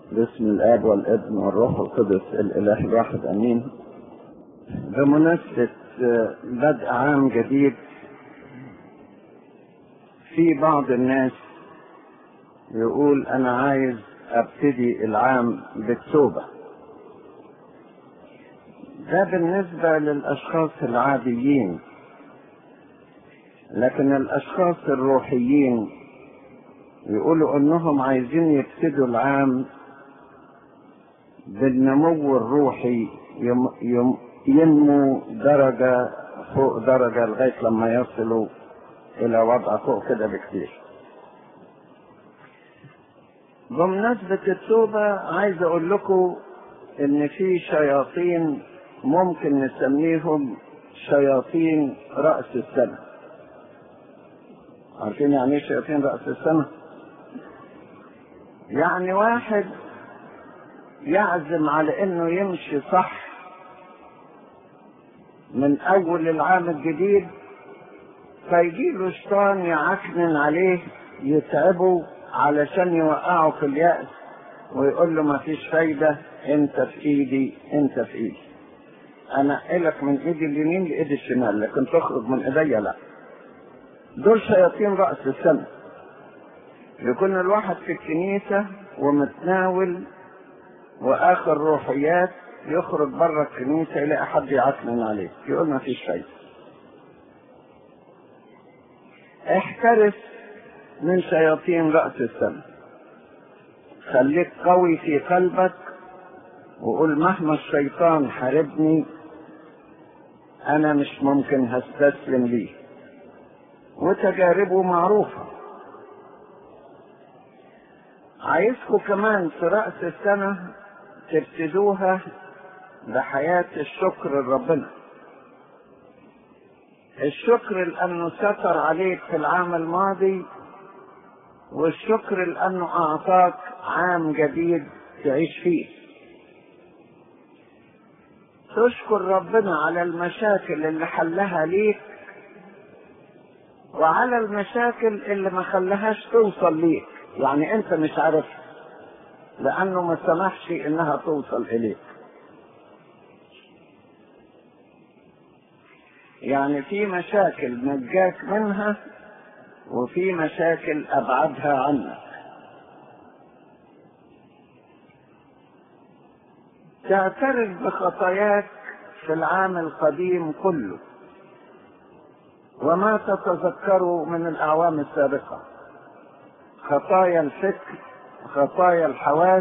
باسم الاب والابن والروح القدس الاله الواحد امين بمناسبة بدء عام جديد في بعض الناس يقول انا عايز ابتدي العام بالتوبة ده بالنسبة للاشخاص العاديين لكن الاشخاص الروحيين يقولوا انهم عايزين يبتدوا العام بالنمو الروحي يم يم ينمو درجة فوق درجة لغاية لما يصلوا إلى وضع فوق كده بكتير. بمناسبة التوبة عايز أقول لكم إن في شياطين ممكن نسميهم شياطين رأس السنة. عارفين يعني إيه شياطين رأس السنة؟ يعني واحد يعزم على انه يمشي صح من اول العام الجديد فيجي له شيطان يعكنن عليه يتعبه علشان يوقعه في اليأس ويقول له ما فيش فايدة انت في ايدي انت في ايدي انقلك من ايدي اليمين لايدي الشمال لكن تخرج من ايديا لا دول شياطين رأس السنة يكون الواحد في الكنيسة ومتناول واخر روحيات يخرج بره الكنيسة يلاقي حد يعكنن عليه يقول ما فيش فايدة احترس من شياطين رأس السنة خليك قوي في قلبك وقول مهما الشيطان حاربني انا مش ممكن هستسلم ليه وتجاربه معروفه عايزكم كمان في رأس السنة تبتدوها بحياة الشكر لربنا الشكر لأنه ستر عليك في العام الماضي والشكر لأنه أعطاك عام جديد تعيش فيه تشكر ربنا على المشاكل اللي حلها ليك وعلى المشاكل اللي ما خلاهاش توصل ليك يعني انت مش عارفها لانه ما سمحش انها توصل اليك يعني في مشاكل نجاك منها وفي مشاكل ابعدها عنك تعترف بخطاياك في العام القديم كله وما تتذكره من الاعوام السابقه خطايا الفكر خطايا الحواس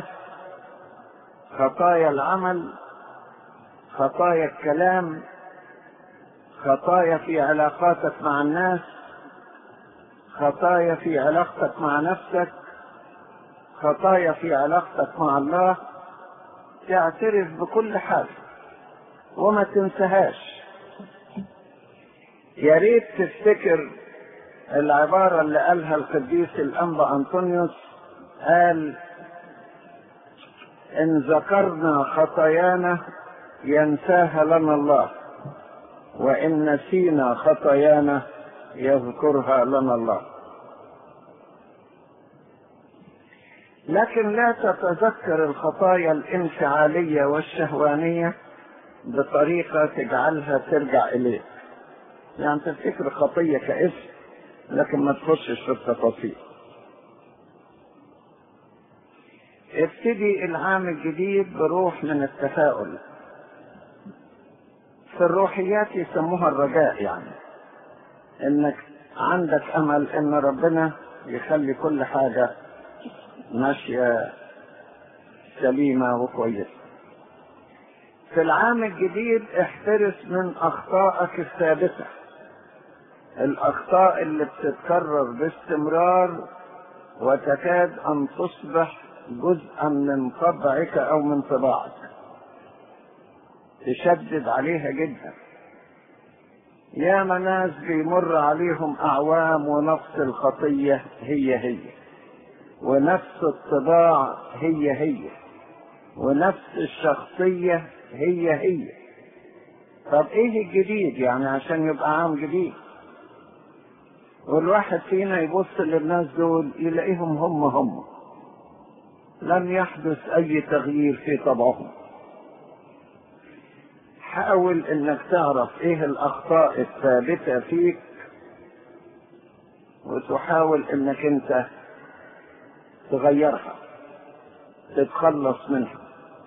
خطايا العمل خطايا الكلام خطايا في علاقاتك مع الناس خطايا في علاقتك مع نفسك خطايا في علاقتك مع الله تعترف بكل حاجة وما تنساهاش يا ريت تفتكر العبارة اللي قالها القديس الأنبا أنطونيوس قال إن ذكرنا خطايانا ينساها لنا الله وإن نسينا خطايانا يذكرها لنا الله لكن لا تتذكر الخطايا الانفعالية والشهوانية بطريقة تجعلها ترجع إليك يعني تفتكر خطية كاسم لكن ما تخشش في التفاصيل ابتدي العام الجديد بروح من التفاؤل في الروحيات يسموها الرجاء يعني انك عندك امل ان ربنا يخلي كل حاجة ماشية سليمة وكويسة في العام الجديد احترس من اخطائك الثابته الاخطاء اللي بتتكرر باستمرار وتكاد ان تصبح جزءا من طبعك او من طباعك تشدد عليها جدا يا ناس بيمر عليهم اعوام ونفس الخطيه هي هي ونفس الطباع هي هي ونفس الشخصيه هي هي طب ايه الجديد يعني عشان يبقى عام جديد والواحد فينا يبص للناس دول يلاقيهم هم هم لم يحدث اي تغيير في طبعهم حاول انك تعرف ايه الاخطاء الثابته فيك وتحاول انك انت تغيرها تتخلص منها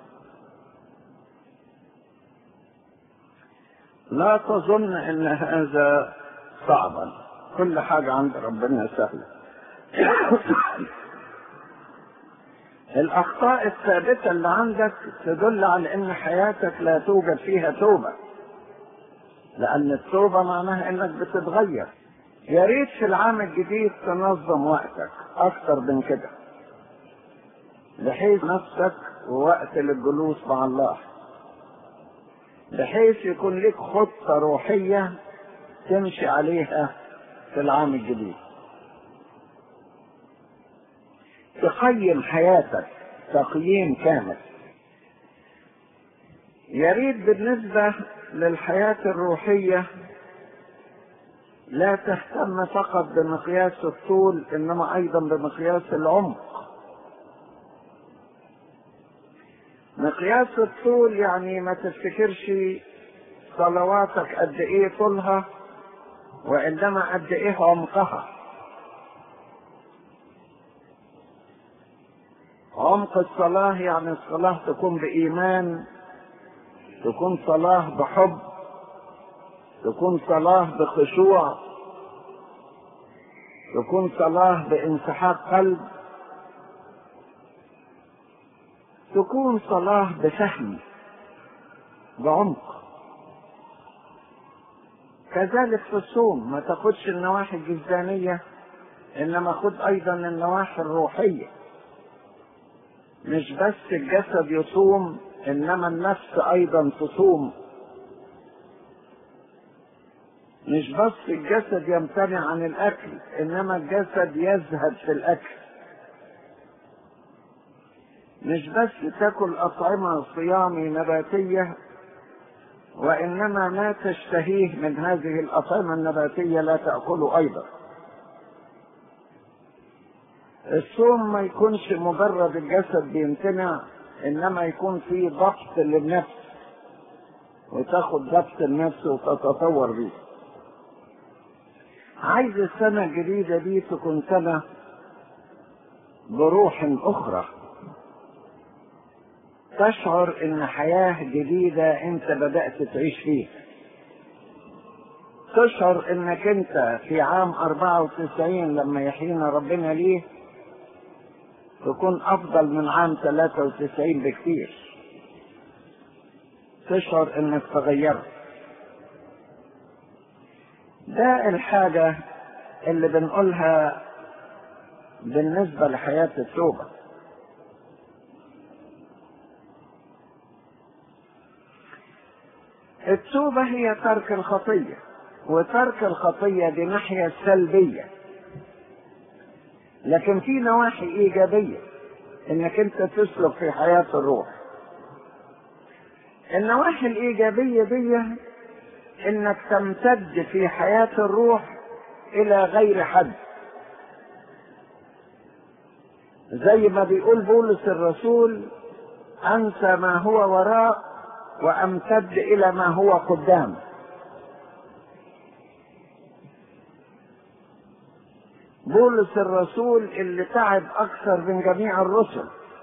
لا تظن ان هذا صعبا كل حاجه عند ربنا سهله الاخطاء الثابته اللي عندك تدل على ان حياتك لا توجد فيها توبه لان التوبه معناها انك بتتغير يا ريت في العام الجديد تنظم وقتك اكتر من كده بحيث نفسك ووقت للجلوس مع الله بحيث يكون لك خطه روحيه تمشي عليها في العام الجديد تقيم حياتك تقييم كامل يا ريت بالنسبة للحياة الروحية لا تهتم فقط بمقياس الطول انما ايضا بمقياس العمق مقياس الطول يعني ما تفتكرش صلواتك قد ايه طولها وانما قد ايه عمقها عمق الصلاة يعني الصلاة تكون بإيمان تكون صلاة بحب تكون صلاة بخشوع تكون صلاة بانسحاق قلب تكون صلاة بفهم بعمق كذلك في الصوم ما تاخدش النواحي الجسدانية انما خد ايضا النواحي الروحيه مش بس الجسد يصوم انما النفس ايضا تصوم مش بس الجسد يمتنع عن الاكل انما الجسد يزهد في الاكل مش بس تاكل اطعمه صيامي نباتيه وانما ما تشتهيه من هذه الاطعمه النباتيه لا تاكله ايضا الصوم ما يكونش مجرد الجسد بيمتنع انما يكون في ضبط للنفس وتاخد ضبط النفس وتتطور بيه عايز السنة الجديدة دي تكون سنة بروح أخرى تشعر إن حياة جديدة أنت بدأت تعيش فيها تشعر إنك أنت في عام 94 لما يحيينا ربنا ليه تكون افضل من عام 93 بكثير تشعر انك تغيرت ده الحاجة اللي بنقولها بالنسبة لحياة التوبة التوبة هي ترك الخطية وترك الخطية دي ناحية سلبية لكن في نواحي ايجابيه انك انت تسلك في حياه الروح النواحي الايجابيه دي انك تمتد في حياه الروح الى غير حد زي ما بيقول بولس الرسول انسى ما هو وراء وامتد الى ما هو قدام بولس الرسول اللي تعب اكثر من جميع الرسل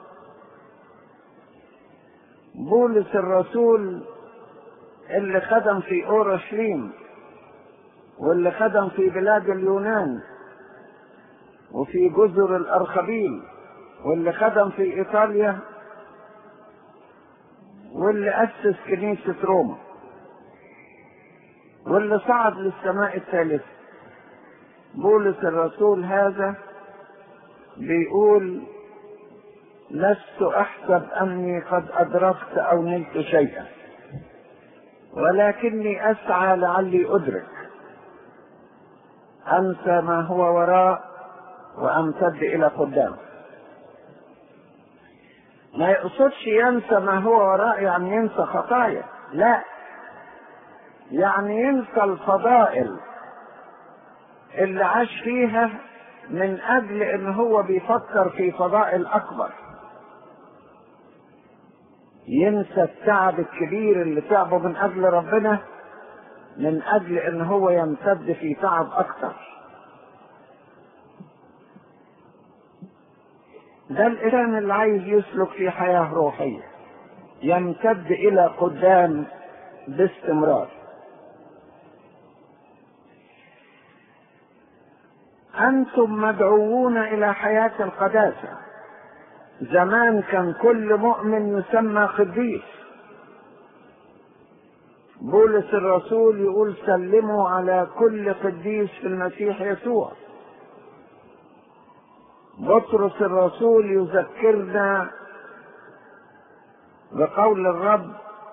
بولس الرسول اللي خدم في اورشليم واللي خدم في بلاد اليونان وفي جزر الارخبيل واللي خدم في ايطاليا واللي اسس كنيسه روما واللي صعد للسماء الثالثه بولس الرسول هذا بيقول لست احسب اني قد ادركت او نلت شيئا ولكني اسعى لعلي ادرك انسى ما هو وراء وامتد الى قدام ما يقصدش ينسى ما هو وراء يعني ينسى خطايا لا يعني ينسى الفضائل اللي عاش فيها من اجل ان هو بيفكر في فضائل اكبر ينسى التعب الكبير اللي تعبه من اجل ربنا من اجل ان هو يمتد في تعب اكثر ده الانسان اللي عايز يسلك في حياه روحيه يمتد الى قدام باستمرار انتم مدعوون الى حياه القداسه زمان كان كل مؤمن يسمى قديس بولس الرسول يقول سلموا على كل قديس في المسيح يسوع بطرس الرسول يذكرنا بقول الرب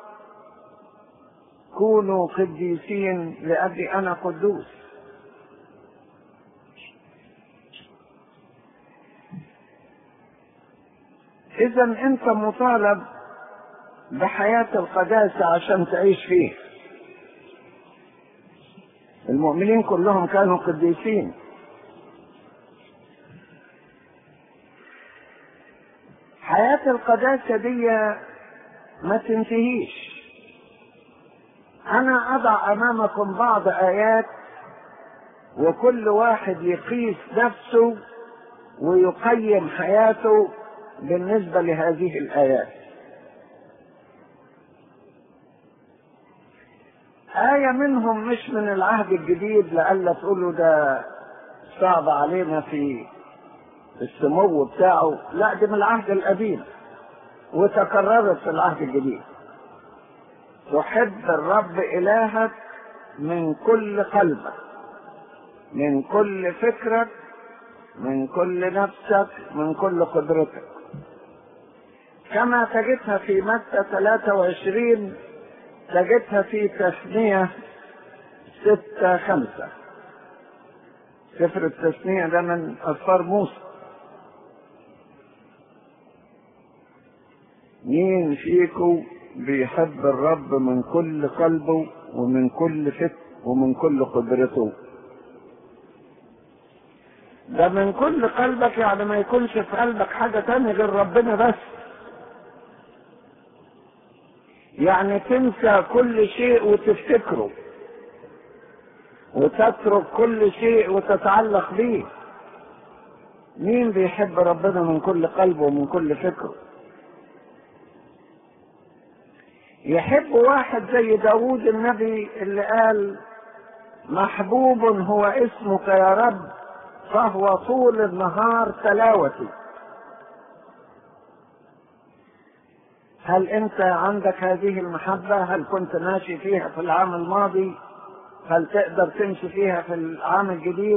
كونوا قديسين لأبي أنا قدوس إذا أنت مطالب بحياة القداسة عشان تعيش فيه المؤمنين كلهم كانوا قديسين حياة القداسة دي ما تنتهيش أنا أضع أمامكم بعض آيات وكل واحد يقيس نفسه ويقيم حياته بالنسبة لهذه الآيات آية منهم مش من العهد الجديد لألا تقولوا ده صعب علينا في السمو بتاعه لا دي من العهد القديم وتكررت في العهد الجديد تحب الرب إلهك من كل قلبك من كل فكرك من كل نفسك من كل قدرتك كما تجدها في متى 23 تجدها في تثنية ستة خمسة سفر التثنية ده من أسفار موسى مين فيكم بيحب الرب من كل قلبه ومن كل فكر ومن كل قدرته ده من كل قلبك يعني ما يكونش في قلبك حاجة تانية غير ربنا بس يعني تنسى كل شيء وتفتكره وتترك كل شيء وتتعلق به مين بيحب ربنا من كل قلبه ومن كل فكره يحب واحد زي داوود النبي اللي قال محبوب هو اسمك يا رب فهو طول النهار تلاوتي هل انت عندك هذه المحبة هل كنت ماشي فيها في العام الماضي هل تقدر تمشي فيها في العام الجديد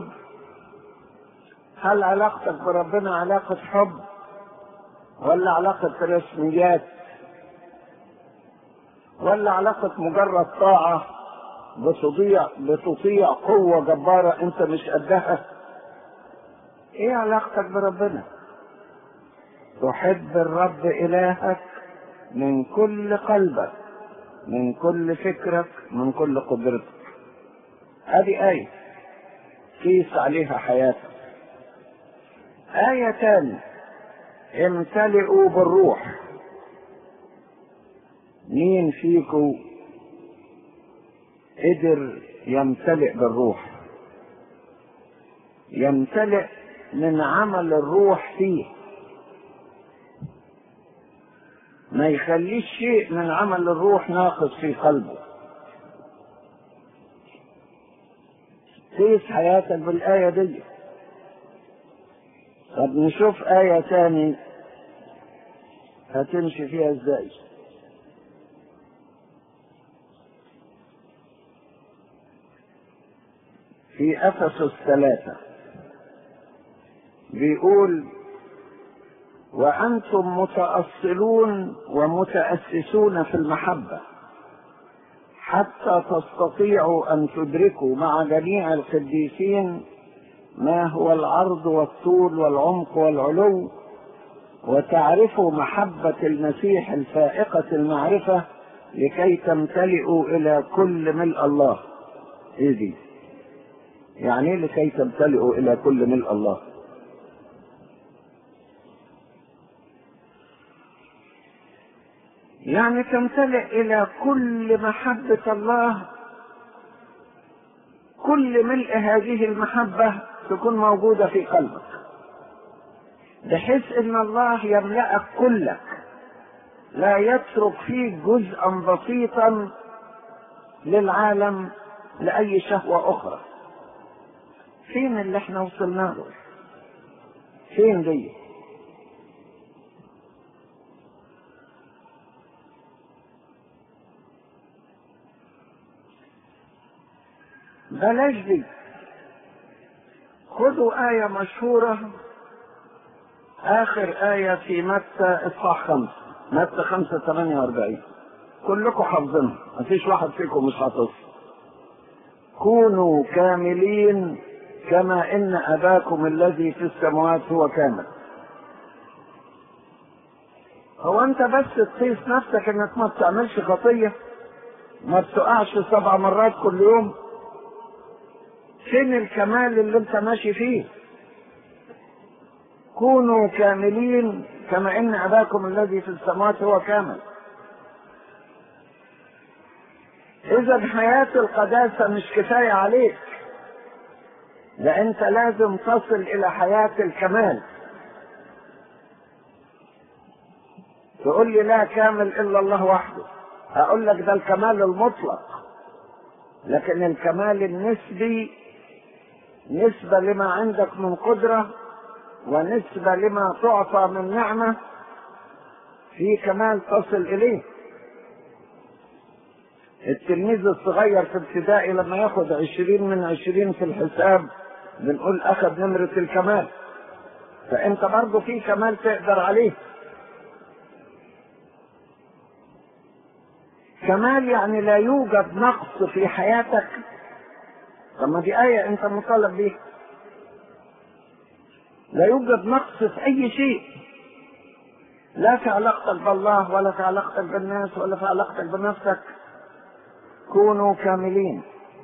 هل علاقتك بربنا علاقة حب ولا علاقة رسميات ولا علاقة مجرد طاعة بتطيع بتطيع قوة جبارة انت مش قدها ايه علاقتك بربنا تحب الرب الهك من كل قلبك من كل فكرك من كل قدرتك هذه آية قيس عليها حياتك آية تانية امتلئوا بالروح مين فيكم قدر يمتلئ بالروح يمتلئ من عمل الروح فيه ما يخليش شيء من عمل الروح ناقص في قلبه قيس حياتك بالآية دي طب نشوف آية تاني هتمشي فيها ازاي في أفسس ثلاثة بيقول وأنتم متأصلون ومتأسسون في المحبة حتى تستطيعوا أن تدركوا مع جميع القديسين ما هو العرض والطول والعمق والعلو وتعرفوا محبة المسيح الفائقة المعرفة لكي تمتلئوا إلى كل ملء الله. إيه دي؟ يعني إيه لكي تمتلئوا إلى كل ملء الله؟ يعني تمتلئ الى كل محبة الله كل ملء هذه المحبة تكون موجودة في قلبك بحيث ان الله يملأك كلك لا يترك فيه جزءا بسيطا للعالم لأي شهوة أخرى فين اللي احنا وصلنا له فين دي بلاش دي خذوا آية مشهورة آخر آية في متى إصحاح خمسة متى خمسة ثمانية وأربعين كلكم حافظينها مفيش واحد فيكم مش حافظها كونوا كاملين كما إن أباكم الذي في السماوات هو كامل هو أنت بس تقيس نفسك إنك ما بتعملش خطية ما بتقعش سبع مرات كل يوم فين الكمال اللي انت ماشي فيه كونوا كاملين كما ان اباكم الذي في السماوات هو كامل اذا حياة القداسة مش كفاية عليك ده انت لازم تصل الى حياة الكمال تقول لي لا كامل الا الله وحده اقول لك ده الكمال المطلق لكن الكمال النسبي نسبة لما عندك من قدرة ونسبة لما تعطى من نعمة في كمال تصل إليه التلميذ الصغير في ابتدائي لما ياخد عشرين من عشرين في الحساب بنقول أخذ نمرة الكمال فأنت برضه في كمال تقدر عليه كمال يعني لا يوجد نقص في حياتك طب ما دي آية أنت مطالب بيها لا يوجد نقص في أي شيء لا في علاقتك بالله ولا في علاقتك بالناس ولا في علاقتك بنفسك كونوا كاملين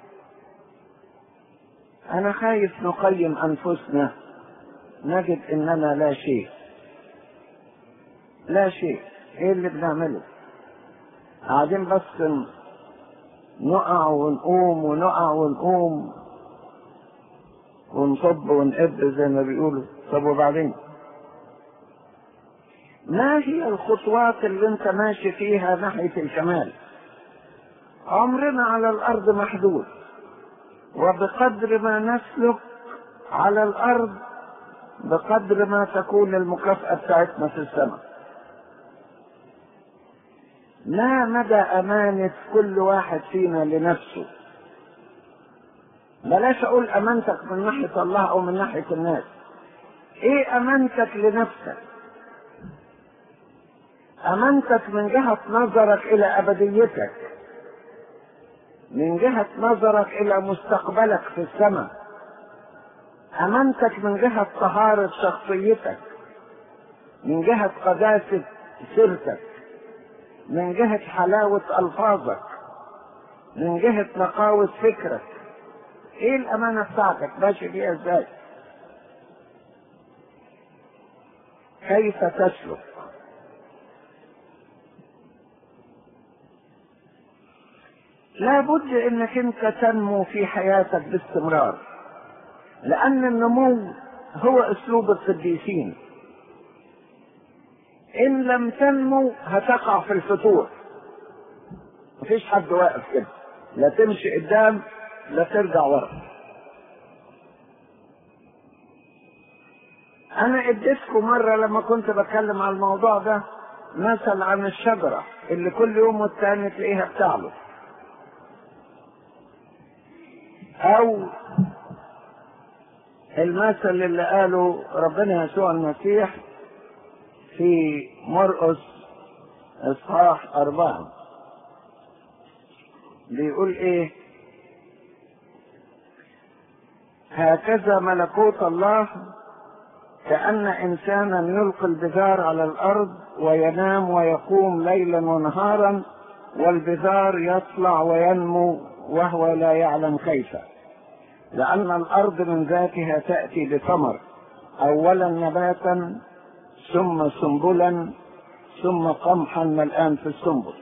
أنا خايف نقيم أنفسنا نجد إننا لا شيء لا شيء إيه اللي بنعمله قاعدين بس نقع ونقوم ونقع ونقوم ونصب ونقب زي ما بيقولوا طب وبعدين ما هي الخطوات اللي انت ماشي فيها ناحية الكمال عمرنا على الارض محدود وبقدر ما نسلك على الارض بقدر ما تكون المكافأة بتاعتنا في السماء ما مدى أمانة كل واحد فينا لنفسه بلاش أقول أمانتك من ناحية الله أو من ناحية الناس إيه أمانتك لنفسك أمانتك من جهة نظرك إلى أبديتك من جهة نظرك إلى مستقبلك في السماء أمانتك من جهة طهارة شخصيتك من جهة قداسة سيرتك من جهة حلاوة ألفاظك من جهة نقاوة فكرك ايه الأمانة بتاعتك ماشي فيها ازاي كيف تسلك لابد انك انت تنمو في حياتك باستمرار لان النمو هو اسلوب القديسين ان لم تنمو هتقع في الفتور مفيش حد واقف كده لا تمشي قدام لا ترجع ورا انا اديتكم مرة لما كنت بتكلم عن الموضوع ده مثل عن الشجرة اللي كل يوم والتاني تلاقيها بتعلو او المثل اللي قاله ربنا يسوع المسيح في مرقس اصحاح اربعة بيقول ايه هكذا ملكوت الله كأن إنسانا يلقي البذار على الأرض وينام ويقوم ليلا ونهارا والبذار يطلع وينمو وهو لا يعلم كيف لأن الأرض من ذاتها تأتي بثمر أولا نباتا ثم سنبلا ثم قمحا ملآن في السنبل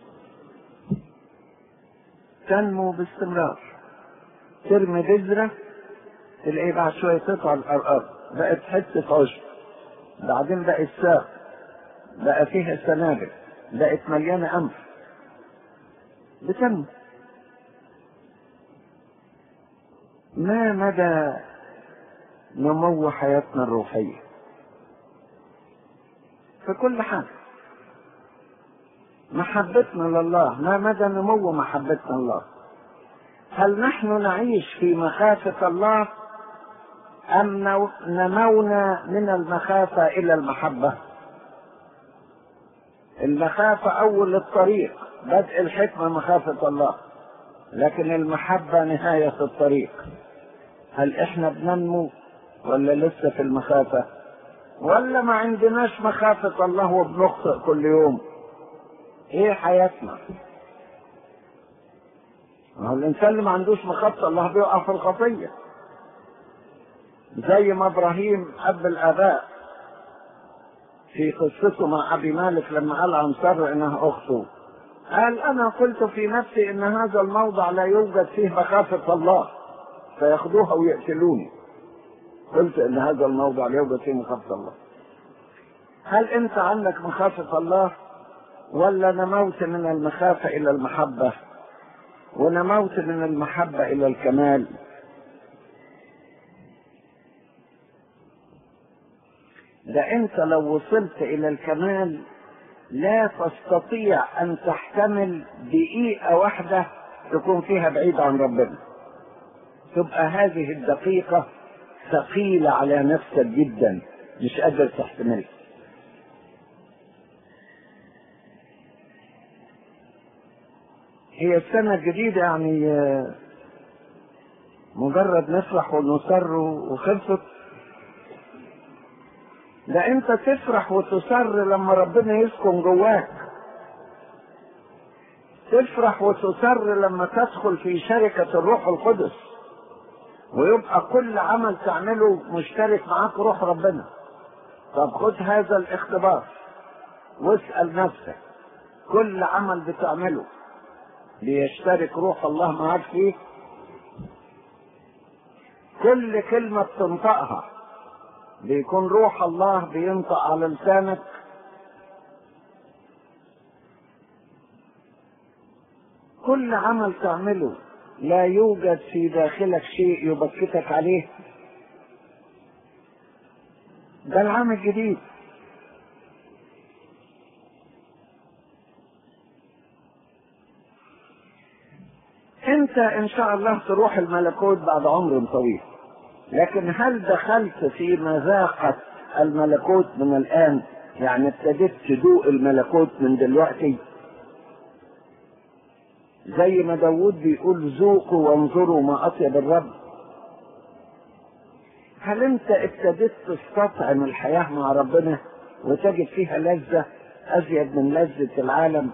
تنمو باستمرار ترمي بذرة تلاقيه بعد شوية تطلع الأرض بقت حتة عشب بعدين بقت ساق بقى فيها سنابل بقت مليانة أنف بتنمو ما مدى نمو حياتنا الروحية في كل حاجة محبتنا لله ما مدى نمو محبتنا لله هل نحن نعيش في مخافة الله أم نمونا من المخافة إلى المحبة المخافة أول الطريق بدء الحكمة مخافة الله لكن المحبة نهاية الطريق هل احنا بننمو ولا لسه في المخافة ولا ما عندناش مخافة الله وبنخطئ كل يوم ايه حياتنا ما هو الانسان اللي ما عندوش مخافة الله بيقع في الخطية زي ما ابراهيم اب الاباء في قصته مع ابي مالك لما قال عن سر انها اخته قال انا قلت في نفسي ان هذا الموضع لا يوجد فيه مخافة الله فياخذوها ويقتلوني قلت ان هذا الموضع لا يوجد فيه مخافة الله هل انت عندك مخافة الله ولا نموت من المخافة الى المحبة ونموت من المحبة الى الكمال ده انت لو وصلت الى الكمال لا تستطيع ان تحتمل دقيقة واحدة تكون فيها بعيد عن ربنا تبقى هذه الدقيقة ثقيلة على نفسك جدا مش قادر تحتملها هي السنة الجديدة يعني مجرد نفرح ونصر وخلصت ده انت تفرح وتسر لما ربنا يسكن جواك تفرح وتسر لما تدخل في شركة الروح القدس ويبقى كل عمل تعمله مشترك معاك روح ربنا طب خد هذا الاختبار واسأل نفسك كل عمل بتعمله بيشترك روح الله معاك فيه كل كلمة بتنطقها بيكون روح الله بينطق على لسانك كل عمل تعمله لا يوجد في داخلك شيء يبكتك عليه ده العام الجديد انت ان شاء الله تروح الملكوت بعد عمر طويل لكن هل دخلت في مذاقة الملكوت من الآن يعني ابتديت تدوق الملكوت من دلوقتي زي ما داود بيقول ذوقوا وانظروا ما أطيب الرب هل انت ابتديت تستطعم الحياة مع ربنا وتجد فيها لذة أزيد من لذة العالم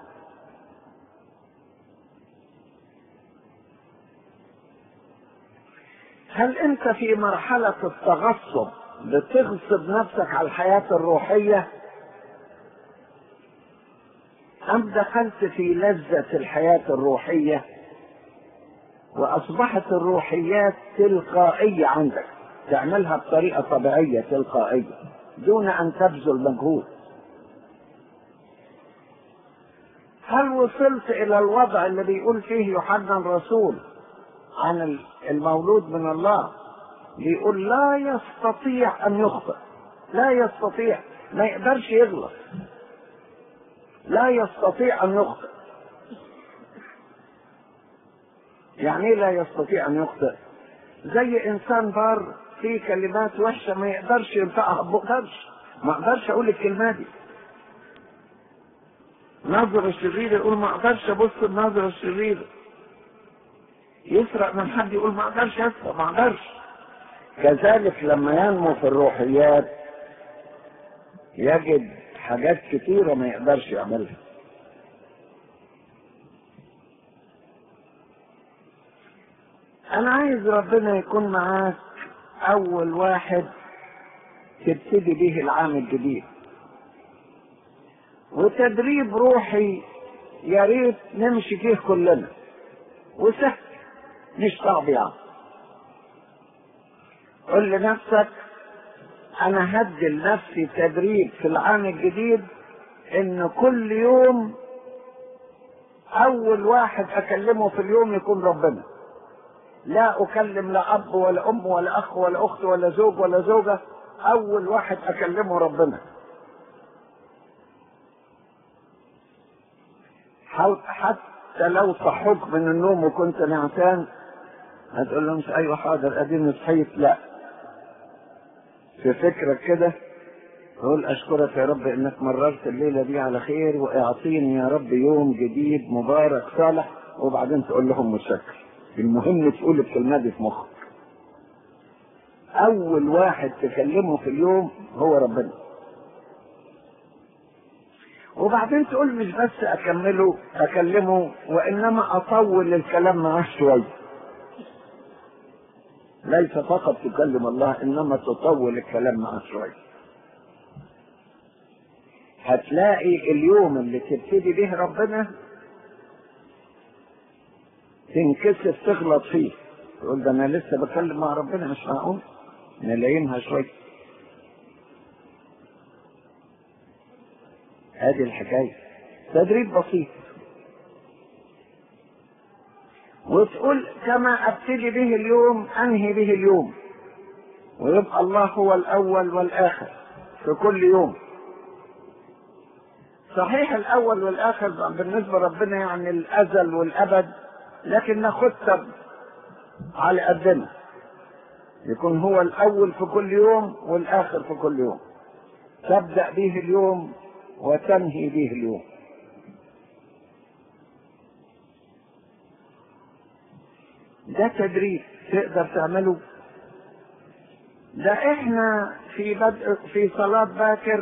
هل انت في مرحلة التغصب بتغصب نفسك على الحياة الروحية ام دخلت في لذة الحياة الروحية واصبحت الروحيات تلقائية عندك تعملها بطريقة طبيعية تلقائية دون ان تبذل مجهود هل وصلت الى الوضع اللي بيقول فيه يوحنا الرسول عن المولود من الله بيقول لا يستطيع ان يخطئ لا يستطيع ما يقدرش يغلط لا يستطيع ان يخطئ يعني ايه لا يستطيع ان يخطئ زي انسان بار في كلمات وحشه ما يقدرش ينطقها ما اقدرش ما اقدرش اقول الكلمه دي ناظر الشرير يقول ما اقدرش ابص الناظر الشرير يسرق من حد يقول ما اقدرش اسرق ما اقدرش كذلك لما ينمو في الروحيات يجد حاجات كتيرة ما يقدرش يعملها انا عايز ربنا يكون معاك اول واحد تبتدي به العام الجديد وتدريب روحي يا ريت نمشي فيه كلنا وسهل مش صعب يعني قل لنفسك انا هدي لنفسي تدريب في العام الجديد ان كل يوم اول واحد اكلمه في اليوم يكون ربنا لا اكلم لا اب ولا ام ولا اخ ولا اخت ولا زوج ولا زوجه اول واحد اكلمه ربنا حتى لو صحوك من النوم وكنت نعسان هتقول لهم ايوه حاضر اديني صحيت لا في فكرك كده قول اشكرك يا رب انك مررت الليله دي على خير واعطيني يا رب يوم جديد مبارك صالح وبعدين تقول لهم متشكر المهم تقول الكلمه دي في مخك اول واحد تكلمه في اليوم هو ربنا وبعدين تقول مش بس اكمله اكلمه وانما اطول الكلام معاه شويه ليس فقط تكلم الله انما تطول الكلام معاه شويه هتلاقي اليوم اللي تبتدي به ربنا تنكسف تغلط فيه تقول ده انا لسه بكلم مع ربنا مش معقول نلايمها شويه هذه الحكايه تدريب بسيط وتقول كما ابتدي به اليوم انهي به اليوم ويبقى الله هو الاول والاخر في كل يوم صحيح الاول والاخر بالنسبه لربنا يعني الازل والابد لكن ناخدها على قدنا يكون هو الاول في كل يوم والاخر في كل يوم تبدا به اليوم وتنهي به اليوم ده تدريب تقدر تعمله ده احنا في بدء في صلاة باكر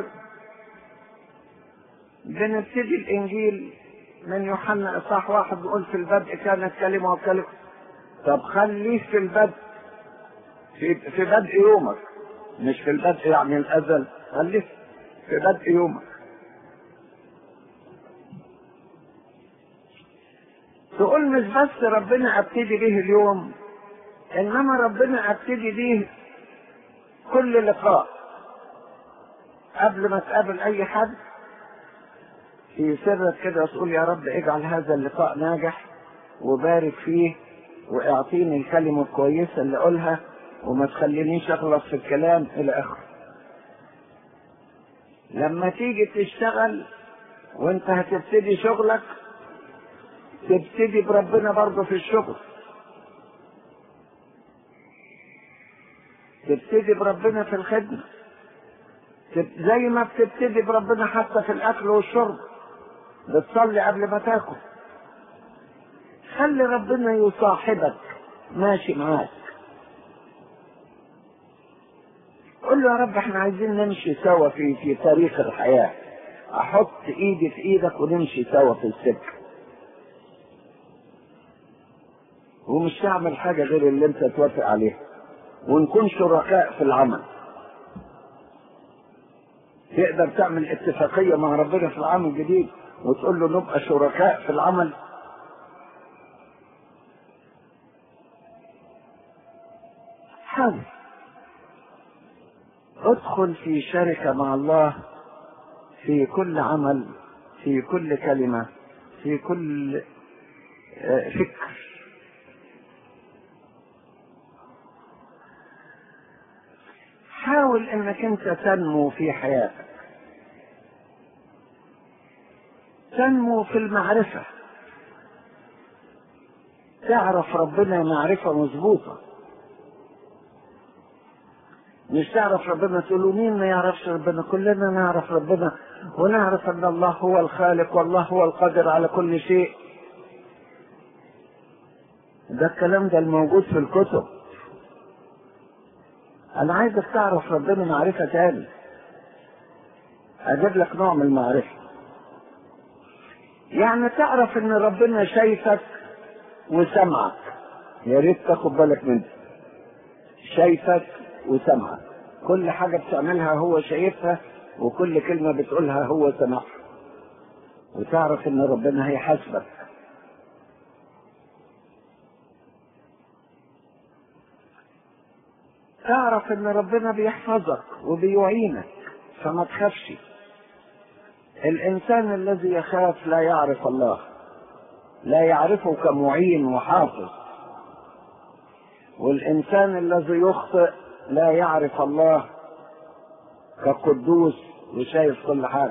بنبتدي الانجيل من يوحنا اصحاح واحد بيقول في البدء كانت كلمة وكلمة طب خليه في البدء في في بدء يومك مش في البدء يعني الازل خليه في بدء يومك تقول مش بس ربنا ابتدي به اليوم انما ربنا ابتدي به كل لقاء قبل ما تقابل اي حد في سرك كده تقول يا رب اجعل هذا اللقاء ناجح وبارك فيه واعطيني الكلمة الكويسة اللي اقولها وما تخلينيش اغلط في الكلام الى اخره لما تيجي تشتغل وانت هتبتدي شغلك تبتدي بربنا برضه في الشغل تبتدي بربنا في الخدمة زي ما بتبتدي بربنا حتى في الأكل والشرب بتصلي قبل ما تاكل خلي ربنا يصاحبك ماشي معاك قول له يا رب احنا عايزين نمشي سوا في في تاريخ الحياة احط ايدي في ايدك ونمشي سوا في السكة ومش تعمل حاجة غير اللي انت توافق عليها ونكون شركاء في العمل تقدر تعمل اتفاقية مع ربنا في العام الجديد وتقول له نبقى شركاء في العمل حاول ادخل في شركة مع الله في كل عمل في كل كلمة في كل فكر حاول انك انت تنمو في حياتك تنمو في المعرفة تعرف ربنا معرفة مظبوطة مش تعرف ربنا تقول له مين ما يعرفش ربنا كلنا نعرف ربنا ونعرف ان الله هو الخالق والله هو القادر على كل شيء ده الكلام ده الموجود في الكتب انا عايزك تعرف ربنا معرفة تاني اجيب لك نوع من المعرفة يعني تعرف ان ربنا شايفك وسمعك يا ريت تاخد بالك منه شايفك وسمعك كل حاجة بتعملها هو شايفها وكل كلمة بتقولها هو سمعها وتعرف ان ربنا هيحاسبك تعرف ان ربنا بيحفظك وبيعينك فما تخافش الانسان الذي يخاف لا يعرف الله لا يعرفه كمعين وحافظ والانسان الذي يخطئ لا يعرف الله كقدوس وشايف كل حاجه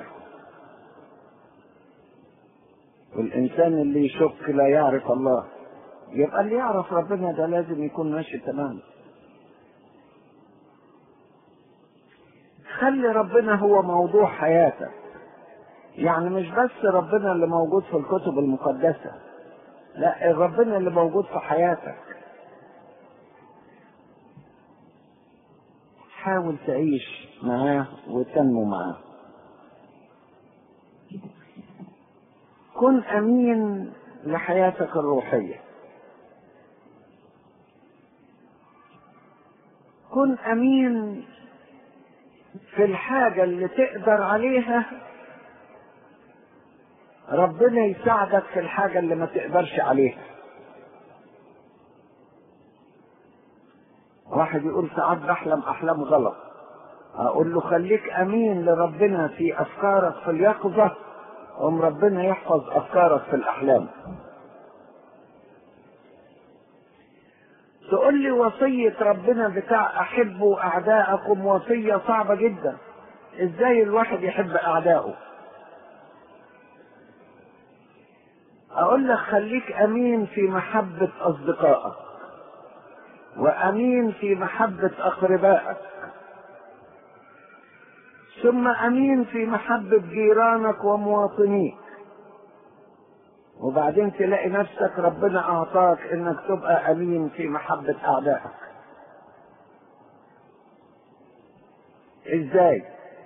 والانسان اللي يشك لا يعرف الله يبقى اللي يعرف ربنا ده لازم يكون ماشي تمام خلي ربنا هو موضوع حياتك يعني مش بس ربنا اللي موجود في الكتب المقدسة لا ربنا اللي موجود في حياتك حاول تعيش معاه وتنمو معاه كن امين لحياتك الروحيه كن امين في الحاجه اللي تقدر عليها ربنا يساعدك في الحاجه اللي ما تقدرش عليها واحد يقول ساعات بحلم احلام غلط اقول له خليك امين لربنا في افكارك في اليقظه قوم ربنا يحفظ افكارك في الاحلام تقول لي وصية ربنا بتاع أحبوا أعداءكم وصية صعبة جدا إزاي الواحد يحب أعدائه أقول لك خليك أمين في محبة أصدقائك وأمين في محبة أقربائك ثم أمين في محبة جيرانك ومواطنيك وبعدين تلاقي نفسك ربنا أعطاك إنك تبقى أمين في محبة أعدائك إزاي؟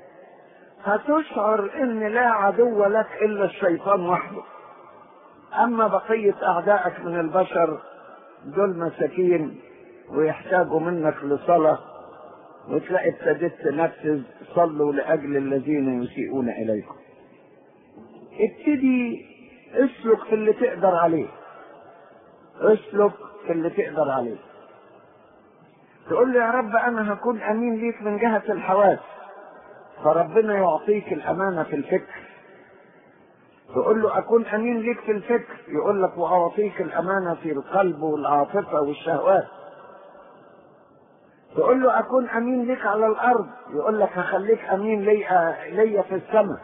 هتشعر إن لا عدو لك إلا الشيطان وحده أما بقية أعدائك من البشر دول مساكين ويحتاجوا منك لصلاة وتلاقي ابتديت تنفذ صلوا لأجل الذين يسيئون إليكم ابتدي اسلك في اللي تقدر عليه اسلك في اللي تقدر عليه تقول لي يا رب انا هكون امين ليك من جهة الحواس فربنا يعطيك الامانة في الفكر تقول له اكون امين ليك في الفكر يقول لك واعطيك الامانة في القلب والعاطفة والشهوات تقول له اكون امين ليك على الارض يقول لك هخليك امين ليا ليا في السماء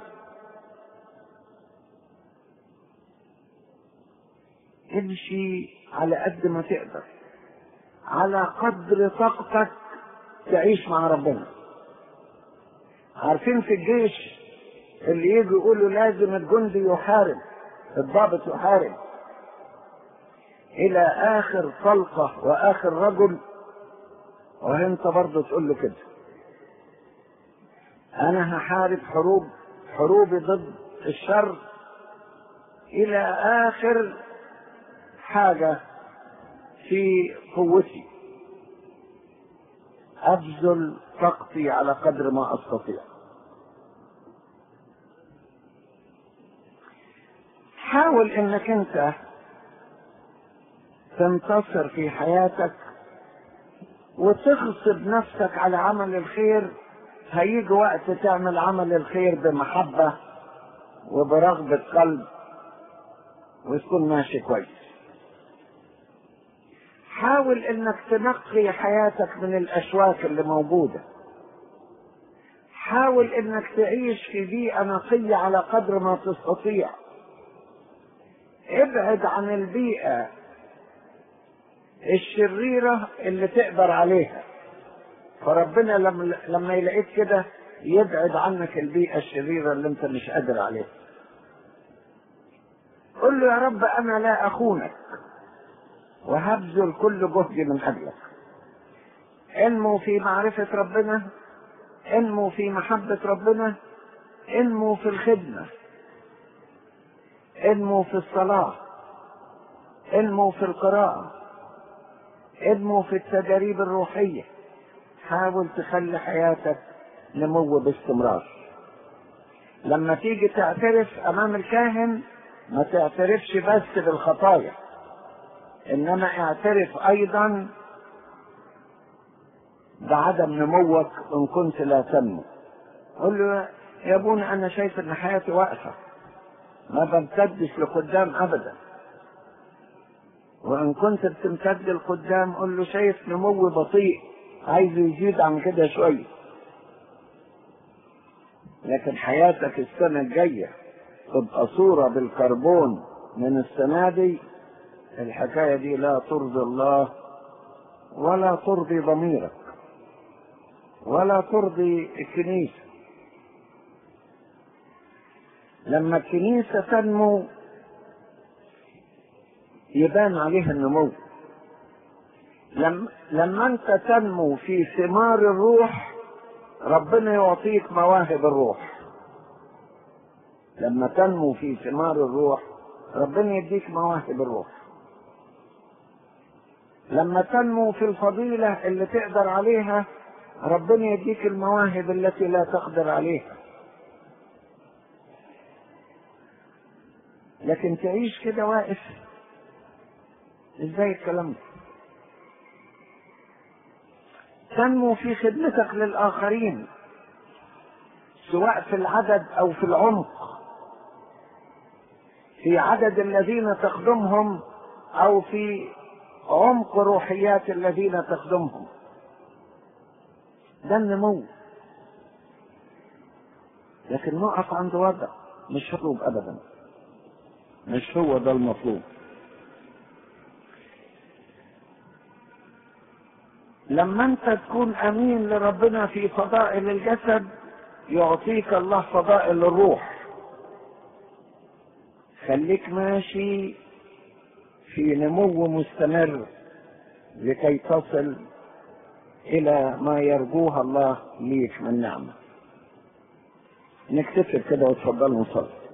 امشي على قد ما تقدر على قدر طاقتك تعيش مع ربنا عارفين في الجيش اللي يجي يقولوا لازم الجندي يحارب الضابط يحارب الى اخر طلقه واخر رجل وانت برضه تقول له كده انا هحارب حروب حروبي ضد الشر الى اخر حاجة في قوتي أبذل طاقتي على قدر ما أستطيع حاول انك انت تنتصر في حياتك وتغصب نفسك على عمل الخير هيجي وقت تعمل عمل الخير بمحبة وبرغبة قلب وتكون ماشي كويس حاول انك تنقي حياتك من الاشواك اللي موجودة حاول انك تعيش في بيئة نقية على قدر ما تستطيع ابعد عن البيئة الشريرة اللي تقدر عليها فربنا لما لما يلاقيك كده يبعد عنك البيئة الشريرة اللي انت مش قادر عليها قل له يا رب انا لا اخونك وهبذل كل جهدي من اجلك انمو في معرفة ربنا انمو في محبة ربنا انمو في الخدمة انمو في الصلاة انمو في القراءة انمو في التدريب الروحية حاول تخلي حياتك نمو باستمرار لما تيجي تعترف امام الكاهن ما تعترفش بس بالخطايا انما اعترف ايضا بعدم نموك ان كنت لا تنمو قل له يا ابونا انا شايف ان حياتي واقفه ما بمتدش لقدام ابدا وان كنت بتمتد لقدام قل له شايف نمو بطيء عايز يزيد عن كده شويه لكن حياتك السنه الجايه تبقى صوره بالكربون من السنه دي الحكايه دي لا ترضي الله ولا ترضي ضميرك ولا ترضي الكنيسه لما الكنيسه تنمو يبان عليها النمو لما لما انت تنمو في ثمار الروح ربنا يعطيك مواهب الروح لما تنمو في ثمار الروح ربنا يديك مواهب الروح لما تنمو في الفضيلة اللي تقدر عليها ربنا يديك المواهب التي لا تقدر عليها لكن تعيش كده واقف ازاي الكلام ده تنمو في خدمتك للآخرين سواء في العدد أو في العمق في عدد الذين تخدمهم أو في عمق روحيات الذين تخدمهم ده النمو لكن نقف عند وضع مش مطلوب أبدا مش هو ده المطلوب لما انت تكون امين لربنا في فضائل الجسد يعطيك الله فضائل الروح خليك ماشي في نمو مستمر لكي تصل الى ما يرجوها الله ليك من نعمه نكتفي كده وتفضلوا نصلي